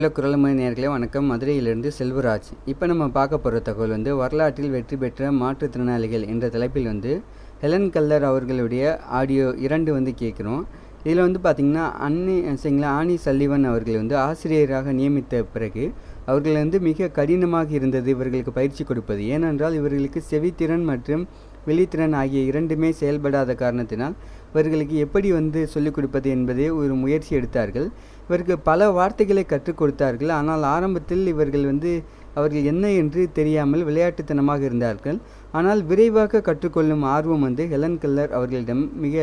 hello குரல்மொழி நேர்களே வணக்கம் மதுரையிலிருந்து செல்வராஜ் இப்போ நம்ம பார்க்க போகிற தகவல் வந்து வரலாற்றில் வெற்றி பெற்ற மாற்றுத்திறனாளிகள் என்ற தலைப்பில் வந்து ஹெலன் கல்லர் அவர்களுடைய ஆடியோ இரண்டு வந்து கேட்குறோம் இதில் வந்து பார்த்திங்கன்னா அன்னி சரிங்களா ஆனி சல்லிவன் அவர்கள் வந்து ஆசிரியராக நியமித்த பிறகு அவர்கள் வந்து மிக கடினமாக இருந்தது இவர்களுக்கு பயிற்சி கொடுப்பது ஏனென்றால் இவர்களுக்கு செவித்திறன் மற்றும் வெளித்திறன் ஆகிய இரண்டுமே செயல்படாத காரணத்தினால் இவர்களுக்கு எப்படி வந்து சொல்லிக் கொடுப்பது என்பதே ஒரு முயற்சி எடுத்தார்கள் இவருக்கு பல வார்த்தைகளை கற்றுக் கொடுத்தார்கள் ஆனால் ஆரம்பத்தில் இவர்கள் வந்து அவர்கள் என்ன என்று தெரியாமல் விளையாட்டுத்தனமாக இருந்தார்கள் ஆனால் விரைவாக கற்றுக்கொள்ளும் ஆர்வம் வந்து ஹெலன் கல்லர் அவர்களிடம் மிக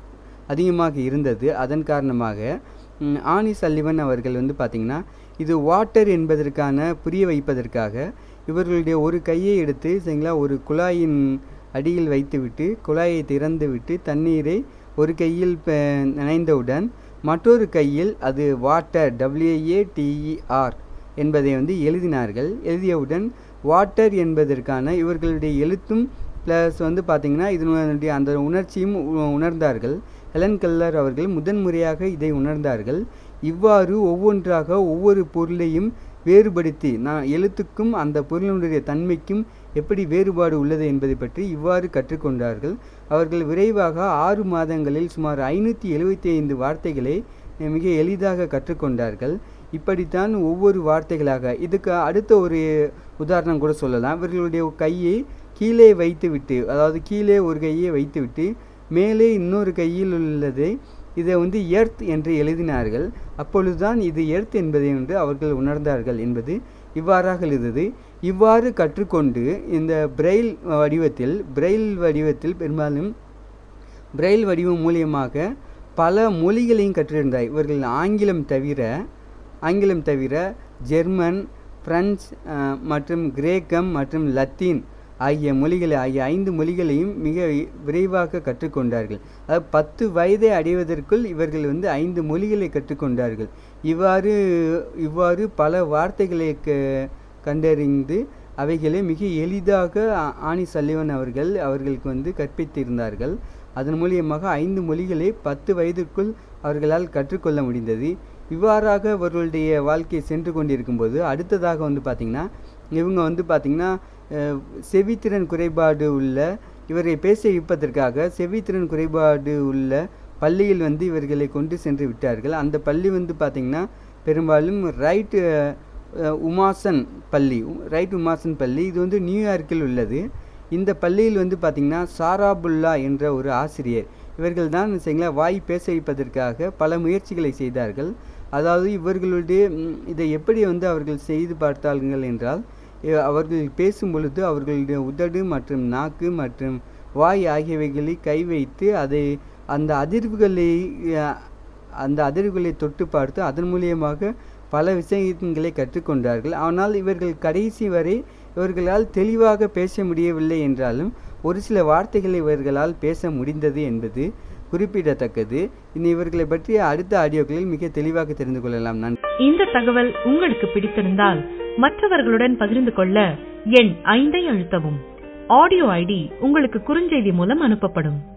அதிகமாக இருந்தது அதன் காரணமாக ம், ஆனி சல்லிவன் அவர்கள் வந்து பார்த்திங்கன்னா இது வாட்டர் என்பதற்கான புரிய வைப்பதற்காக இவர்களுடைய ஒரு கையை எடுத்து சரிங்களா ஒரு குழாயின் அடியில் வைத்துவிட்டு குழாயை திறந்து விட்டு தண்ணீரை ஒரு கையில் ப- நனைந்தவுடன் மற்றொரு கையில் அது வாட்டர் டபிள்யூஏடிஇஆர் என்பதை வந்து எழுதினார்கள் எழுதியவுடன் வாட்டர் என்பதற்கான இவர்களுடைய எழுத்தும் ப்ளஸ் வந்து பார்த்திங்கன்னா இதனுடைய அந்த உணர்ச்சியும் உ- உணர்ந்தார்கள் ஹெலன் கல்லர் அவர்கள் முதன்முறையாக இதை உணர்ந்தார்கள் இவ்வாறு ஒவ்வொன்றாக ஒவ்வொரு பொருளையும் வேறுபடுத்தி நான் எழுத்துக்கும் அந்த பொருளினுடைய தன்மைக்கும் எப்படி வேறுபாடு உள்ளது என்பதை பற்றி இவ்வாறு கற்றுக்கொண்டார்கள் அவர்கள் விரைவாக ஆறு மாதங்களில் சுமார் ஐநூற்றி எழுபத்தி ஐந்து வார்த்தைகளை அஹ், மிக எளிதாக கற்றுக்கொண்டார்கள் இப்படித்தான் ஒவ்வொரு வார்த்தைகளாக இதுக்கு அடுத்த ஒரு உதாரணம் கூட சொல்லலாம் இவர்களுடைய கையை கீழே வைத்துவிட்டு அதாவது கீழே ஒரு கையை வைத்துவிட்டு மேலே இன்னொரு கையில் உள்ளதை இதை வந்து எர்த் என்று எழுதினார்கள் அப்பொழுதுதான் இது எர்த் என்பதை வந்து அவர்கள் உணர்ந்தார்கள் என்பது இவ்வாறாக இருந்தது இவ்வாறு கற்றுக்கொண்டு இந்த பிரெயில் வடிவத்தில் பிரெயில் வடிவத்தில் பெரும்பாலும் பிரெயில் வடிவம் மூலியமாக பல மொழிகளையும் கற்றிருந்தார் இவர்கள் ஆங்கிலம் தவிர ஆங்கிலம் தவிர ஜெர்மன் பிரெஞ்சு அஹ், மற்றும் கிரேக்கம் மற்றும் லத்தீன் ஆகிய மொழிகளை ஆகிய ஐந்து மொழிகளையும் மிக விரைவாக கற்றுக்கொண்டார்கள் அதாவது பத்து வயதை அடைவதற்குள் இவர்கள் வந்து ஐந்து மொழிகளை கற்றுக்கொண்டார்கள் இவ்வாறு இவ்வாறு பல வார்த்தைகளை க- கண்டறிந்து அவைகளை மிக எளிதாக ஆ- ஆனி சல்லிவன் அவர்கள் அவர்களுக்கு வந்து கற்பித்திருந்தார்கள் அதன் மூலியமாக ஐந்து மொழிகளை பத்து வயதிற்குள் அவர்களால் கற்றுக்கொள்ள முடிந்தது இவ்வாறாக அவர்களுடைய வாழ்க்கை சென்று கொண்டிருக்கும்போது அடுத்ததாக வந்து பார்த்திங்கன்னா இவங்க வந்து பார்த்திங்கன்னா அஹ், செவித்திறன் குறைபாடு உள்ள இவரை பேச வைப்பதற்காக செவித்திறன் குறைபாடு உள்ள பள்ளியில் வந்து இவர்களை கொண்டு சென்று விட்டார்கள் அந்த பள்ளி வந்து பார்த்திங்கன்னா பெரும்பாலும் ரைட் அஹ், உமாசன் பள்ளி ரைட் உமாசன் பள்ளி இது வந்து நியூயார்க்கில் உள்ளது இந்த பள்ளியில் வந்து பார்த்திங்கன்னா சாராபுல்லா என்ற ஒரு ஆசிரியர் இவர்கள் தான் சரிங்களா வாய் பேச வைப்பதற்காக பல முயற்சிகளை செய்தார்கள் அதாவது இவர்களுடைய ம், இதை எப்படி வந்து அவர்கள் செய்து பார்த்தார்கள் என்றால் இ- அவர்கள் பேசும் பொழுது அவர்களுடைய உதடு மற்றும் நாக்கு மற்றும் வாய் ஆகியவைகளை கை வைத்து அதை அந்த அதிர்வுகளை அஹ், அந்த அதிர்வுகளை தொட்டு பார்த்து அதன் மூலியமாக பல விஷயங்களை கற்றுக்கொண்டார்கள் ஆனால் இவர்கள் கடைசி வரை இவர்களால் தெளிவாக பேச முடியவில்லை என்றாலும் ஒரு சில வார்த்தைகளை இவர்களால் பேச முடிந்தது என்பது குறிப்பிடத்தக்கது இனி இவர்களை பற்றிய அடுத்த ஆடியோக்களில் மிக தெளிவாக தெரிந்து கொள்ளலாம் நன்றி இந்த தகவல் உங்களுக்கு பிடித்திருந்தால் மற்றவர்களுடன் பகிர்ந்து கொள்ள எண் ஐந்தை அழுத்தவும் ஆடியோ ஐடி உங்களுக்கு குறுஞ்செய்தி மூலம் அனுப்பப்படும்